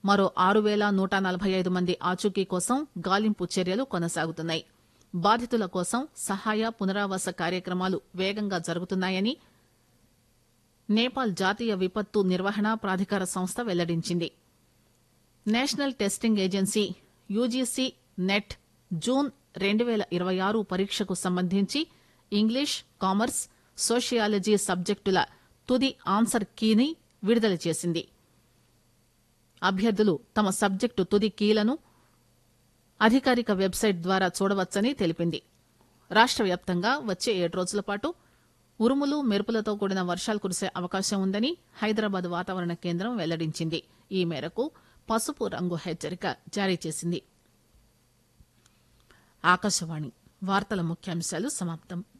మరో ఆరు పేల నూట నలభై ఐదు మంది ఆచూకీ కోసం గాలింపు చర్యలు కొనసాగుతున్నాయి బాధితుల కోసం సహాయ పునరావాస కార్యక్రమాలు వేగంగా జరుగుతున్నాయని నేపాల్ జాతీయ విపత్తు నిర్వహణ ప్రాధికార సంస్థ వెల్లడించింది national testing agency UGC NET June రెండు పేల ఇరవై ఆరు పరీక్షకు సంబంధించి ఇంగ్లీష్ కామర్స్ సోషియాలజీ సబ్జెక్టుల తుది ఆన్సర్ కీని విడుదల చేసింది అభ్యర్థులు తమ సబ్జెక్టు తుది కీలను అధికారిక వెబ్సైట్ ద్వారా చూడవచ్చని తెలిపింది రాష్ట వ్యాప్తంగా వచ్చే ఏడు రోజుల పాటు ఉరుములు మెరుపులతో కూడిన వర్షాలు కురిసే అవకాశం ఉందని హైదరాబాద్ వాతావరణ కేంద్రం వెల్లడించింది ఈ మేరకు పసుపు రంగు హెచ్చరిక జారీ చేసింది ఆకాశవాణి వార్తల ముఖ్యాంశాలు సమాప్తం